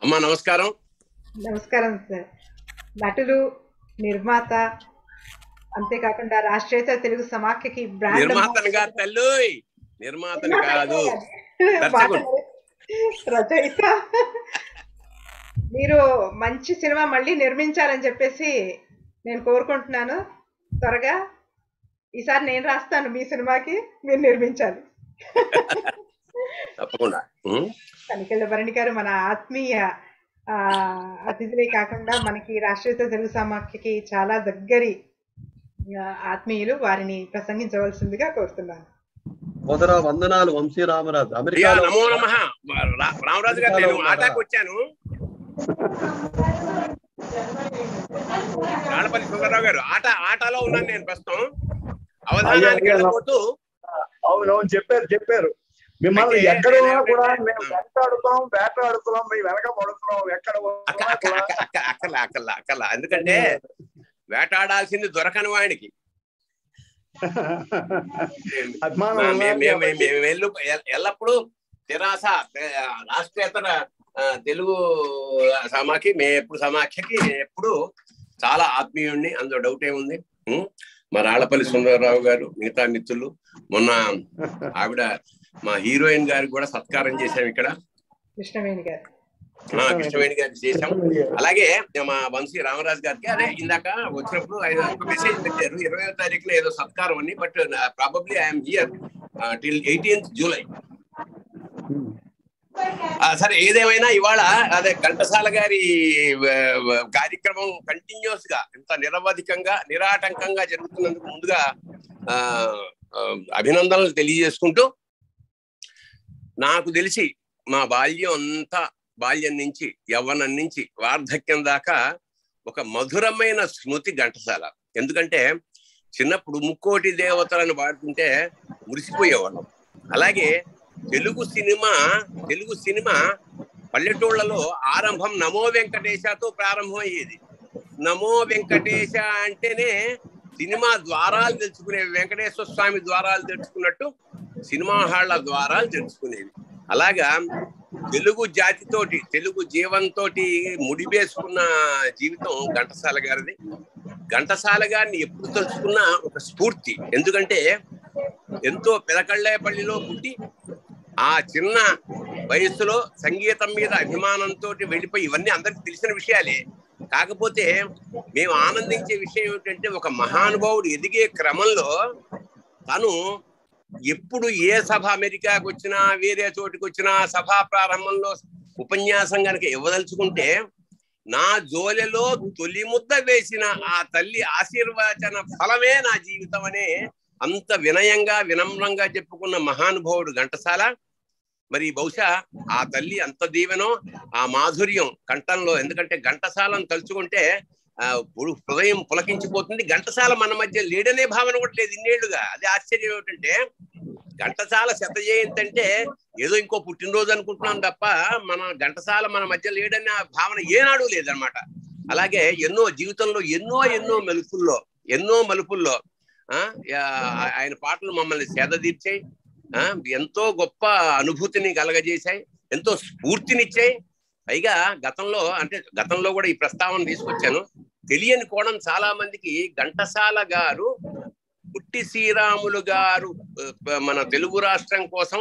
అమ్మా నమస్కారం నమస్కారం సార్ నటులు నిర్మాత అంతేకాకుండా రాష్ట్రీయత తెలుగు సమాఖ్యకి బ్రాండ్ నిర్మాతను కాదు తల్లు నిర్మాతను కాదు దర్శకుడు. రచయిత మీరు మంచి సినిమా మళ్ళీ నిర్మించాలని చెప్పేసి నేను కోరుకుంటున్నాను త్వరగా ఈసారి నేను రాస్తాను మీ సినిమాకి మీరు నిర్మించాలి తప్పకుండా ఉం? తనికెళ్ళ భరణి గారు మన ఆత్మీయ ఆ, అతిథులే కాకుండా మనకి రాష్ట్రీయత తెలుగు సమాఖ్యకి చాలా దగ్గరి ఆ, ఆత్మీయులు వారిని ప్రసంగించవలసిందిగా కోరుతున్నాను సోదర వందనాలు వంశీ రామరాజు అయ్యా అమెరికాలో నమో నమ రామరాజు గారు నేను ఆటాకు వచ్చాను రాళ్ళపల్లి సుందరరావు గారు ఆట ఆటలో ఉన్నాను నేను ప్రస్తుతం అవధానానికి అయ్యా, అయ్యా. వెళ్ళబోతూ అవునవును చెప్పారు చెప్పారు మిమ్మల్ని అయితే ఎక్కడ ఉన్నా నేను కూడా ఏమంటే- మేము వెంటాడుతున్నాం వేటాడుతున్నాం మీ వెనక పడుతున్నాం ఎక్కడ అక్క ఉన్నా అక్క కూడా అక్క అక్క అక్కల అక్కల అక్కల ఎందుకంటే వేటాడాల్సింది దొరకని వాడికి అభిమానం మా- ఉన్నది మేము- మేము- కాబట్టి. మేము వెళ్ళు ఎల్- ఎల్లప్పుడూ తెరాస తె- రాష్ట్రేతర ఆ, తెలుగు సమాఖ్య మేము ఎప్పుడు సమాఖ్యకి ఎప్పుడు చాలా ఆత్మీయుణ్ణి అందులో డౌట్ ఏముంది ఉం? మా రాళ్లపల్లి సుందరరావు గారు మిగతా మిత్రులు మొన్న ఆవిడ మా హీరోయిన్ గారికి కూడా సత్కారం చేశాం ఇక్కడ కృష్ణవేణి గారు ఆ, కృష్ణవేణి గారికి చేశాం అలాగే మా వంశీ రామరాజు గారికి అదే ఇందాక వచ్చినప్పుడు ఆయన ఒక మెసేజ్ పెట్టారు ఇరవై తారీఖున ఏదో సత్కారం అని but probably I'm here till eighteenth July సరే ఏదేమైనా ఇవాళ అదే ఘంటసాల గారి ఆ, ఆ, కార్యక్రమం కంటిన్యూస్ గా ఇంత నిరవధికంగా నిరాటంకంగా జరుగుతున్నందుకు ముందుగా ఆ, ఆ, అభినందనలు తెలియజేసుకుంటూ నాకు తెలిసి మా బాల్యం అంతా బాల్యం నుంచి యవ్వనం నుంచి వార్ధక్యం దాకా ఒక మధురమైన స్మృతి ఘంటసాల ఎందుకంటే చిన్నప్పుడు ముక్కోటి దేవతలను పాడుతుంటే మురిసిపోయేవాళ్ళం అలాగే తెలుగు సినిమా తెలుగు సినిమా పల్లెటూళ్ళలో ఆరంభం నమో వెంకటేశతో ప్రారంభమయ్యేది నమో వెంకటేశ అంటేనే సినిమా ద్వారాలు తెలుసుకునే వెంకటేశ్వర స్వామి ద్వారాలు తెలుసుకున్నట్టు సినిమా హాళ్ల ద్వారాలు తెలుసుకునేవి అలాగా తెలుగు జాతితోటి తెలుగు జీవంతోటి ముడివేసుకున్న జీవితం ఘంటసాల గారిది ఘంటసాల గారిని ఎప్పుడు తలుచుకున్నా ఒక స్ఫూర్తి ఎందుకంటే ఎంతో పెదకళ్ళేపల్లిలో పుట్టి ఆ చిన్న వయస్సులో సంగీతం మీద అభిమానంతో వెళ్ళిపోయి ఇవన్నీ అందరికి తెలిసిన విషయాలే కాకపోతే మేము ఆనందించే విషయం ఏమిటంటే ఒక మహానుభావుడు ఎదిగే క్రమంలో తను ఎప్పుడు ఏ సభ అమెరికాకు వచ్చినా వేరే చోటికి వచ్చినా సభా ప్రారంభంలో ఉపన్యాసం కనుక ఇవ్వదలుచుకుంటే నా జోలెలో తొలి ముద్ద వేసిన ఆ తల్లి ఆశీర్వచన ఫలమే నా జీవితం అనే అంత వినయంగా వినమ్రంగా చెప్పుకున్న మహానుభావుడు ఘంటసాల మరి బహుశా ఆ తల్లి అంత దీవెనో ఆ మాధుర్యం కంఠంలో ఎందుకంటే ఘంటసాలను తలుచుకుంటే ఆ పుడు- హృదయం పులకించిపోతుంది ఘంటసాల మన మధ్య లేడనే భావన కూడా లేదు ఇన్నేళ్లుగా అదే ఆశ్చర్యం ఏమిటంటే ఘంటసాల శత జయంతి అంటే ఏదో ఇంకో పుట్టినరోజు అనుకుంటున్నాం తప్ప మన ఘంటసాల మన మధ్య లేడనే ఆ భావన ఏనాడు లేదనమాట అలాగే ఎన్నో జీవితంలో ఎన్నో ఎన్నో మెలుపుల్లో ఎన్నో మలుపుల్లో ఆ యా- ఆయన పాటలు మమ్మల్ని సేద తీర్చాయి ఆ ఎంతో గొప్ప అనుభూతిని కలగజేశాయి ఎంతో స్ఫూర్తినిచ్చాయి పైగా గతంలో అంటే గతంలో కూడా ఈ ప్రస్తావన తీసుకొచ్చాను తెలియని కోణం చాలా మందికి ఘంటసాల గారు పుట్టి శ్రీరాములు గారు ఆ, మన తెలుగు రాష్ట్రం కోసం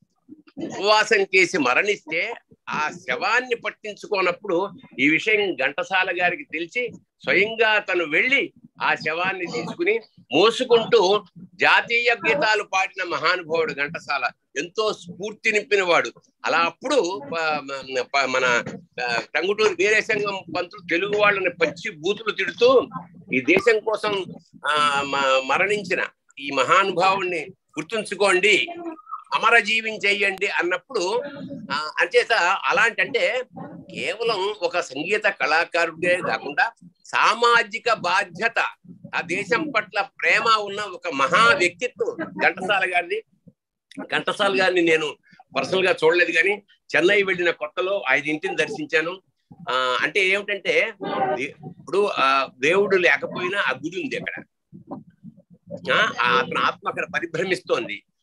ఉపవాసం చేసి మరణిస్తే ఆ శవాన్ని పట్టించుకోనప్పుడు ఈ విషయం ఘంటసాల గారికి తెలిసి స్వయంగా తను వెళ్ళి ఆ శవాన్ని తీసుకుని మోసుకుంటూ జాతీయ గీతాలు పాడిన మహానుభావుడు ఘంటసాల ఎంతో స్ఫూర్తి నింపిన వాడు అలా అప్పుడు ప- మ- ప- మన ఆ, టంగుటూరు వీరేశంగం పంతులు తెలుగు వాళ్ళని పచ్చి బూతులు తిడుతూ ఈ దేశం కోసం ఆ మ- మరణించిన ఈ మహానుభావుణ్ణి గుర్తుంచుకోండి అమర జీవించేయండి అన్నప్పుడు ఆ, అంచేత అలాంటి అంటే కేవలం ఒక సంగీత కళాకారుడే కాకుండా సామాజిక బాధ్యత ఆ దేశం పట్ల ప్రేమ ఉన్న ఒక మహా వ్యక్తిత్వం ఘంటసాల గారిది ఘంటసాల గారిని నేను పర్సనల్ గా చూడలేదు కానీ చెన్నై వెళ్ళిన కొత్తలో ఆయన ఇంటిని దర్శించాను ఆ అంటే ఏమిటంటే దే- ఇప్పుడు ఆ దేవుడు లేకపోయినా ఆ గుడి ఉంది అక్కడ ఆ, ఆ అతని ఆత్మ అక్కడ పరిభ్రమిస్తోంది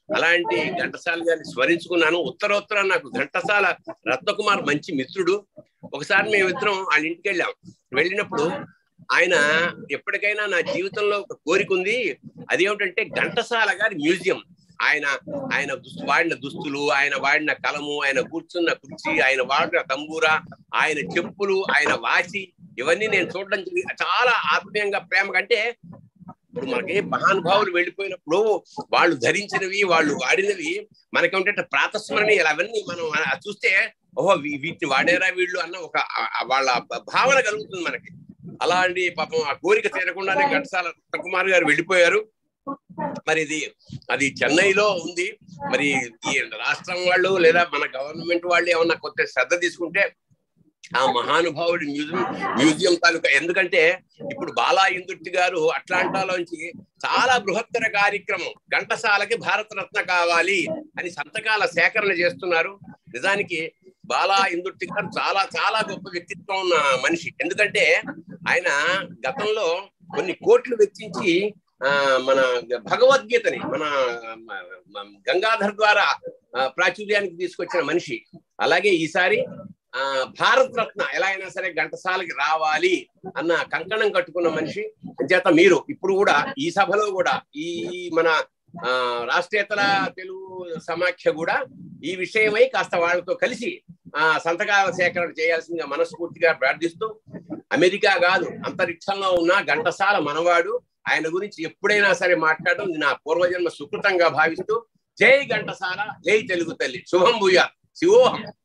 అలాంటి ఘంటసాల గారిని స్మరించుకున్నాను ఉత్తరోత్తర నాకు ఘంటసాల రత్నకుమార్ మంచి మిత్రుడు ఒకసారి మేమిద్దరం వాళ్ళ ఇంటికి వెళ్ళాం వెళ్ళినప్పుడు ఆయన ఎప్పటికైనా నా జీవితంలో ఒక కోరిక ఉంది అదేమిటంటే ఘంటసాల గారి మ్యూజియం ఆయన ఆయన దుస్తు వాడిన దుస్తులు ఆయన వాడిన కలము ఆయన కూర్చున్న కుర్చీ ఆయన వాడిన తంబూరా ఆయన చెప్పులు ఆయన వాచి ఇవన్నీ నేను చూడడం జరిగి- చాలా ఆత్మీయంగా ప్రేమ కంటే ఇప్పుడు మనకి మహానుభావులు వెళ్ళిపోయినప్పుడు వాళ్ళు ధరించినవి వాళ్ళు వాడినవి మనకేమిటంటే ప్రాతస్మరణి అవన్నీ మనం ఆ చూస్తే ఓహో వీ- వీటిని వాడారా వీళ్ళు అన్న ఒక ఆ- ఆ వాళ్ళ భావన కలుగుతుంది మనకి అలాంటి పాపం ఆ కోరిక తీరకుండానే ఘంటసాల కుమార్ గారు వెళ్ళిపోయారు మరి ఇది అది చెన్నైలో ఉంది మరి ఈ రాష్ట్రం వాళ్ళు లేదా మన గవర్నమెంట్ వాళ్ళు ఏమన్నా కొత్త శ్రద్ధ తీసుకుంటే ఆ మహానుభావుడి మ్యూజియం మ్యూజియం తాలూకా ఎందుకంటే ఇప్పుడు బాలా ఇందుర్తి గారు అట్లాంటాలోంచి చాలా బృహత్తర కార్యక్రమం ఘంటసాలకి భారతరత్న కావాలి అని సంతకాల సేకరణ చేస్తున్నారు నిజానికి బాలా ఇందుర్తి గారు చాలా చాలా గొప్ప వ్యక్తిత్వం ఉన్న మనిషి ఎందుకంటే ఆయన గతంలో కొన్ని కోట్లు వెచ్చించి ఆ మన భగవద్గీతని మన మ- మ- గంగాధర్ ద్వారా ఆ, ప్రాచుర్యానికి తీసుకొచ్చిన మనిషి అలాగే ఈసారి ఆ భారత్ రత్న ఎలా అయినా సరే ఘంటసాలకి రావాలి అన్న కంకణం కట్టుకున్న మనిషి చేత మీరు ఇప్పుడు కూడా ఈ సభలో కూడా ఈ మన ఆ రాష్ట్రేతర తెలుగు సమాఖ్య కూడా ఈ విషయమై కాస్త వాళ్ళతో కలిసి ఆ సంతకాల సేకరణ చేయాల్సిందిగా మనస్ఫూర్తిగా ప్రార్థిస్తూ అమెరికా కాదు అంతరిక్షంలో ఉన్న ఘంటసాల మనవాడు ఆయన గురించి ఎప్పుడైనా సరే మాట్లాడడం ఇది నా పూర్వజన్మ సుకృతంగా భావిస్తూ జై ఘంటసాల జై తెలుగు తల్లి శుభం భూయా శివోహం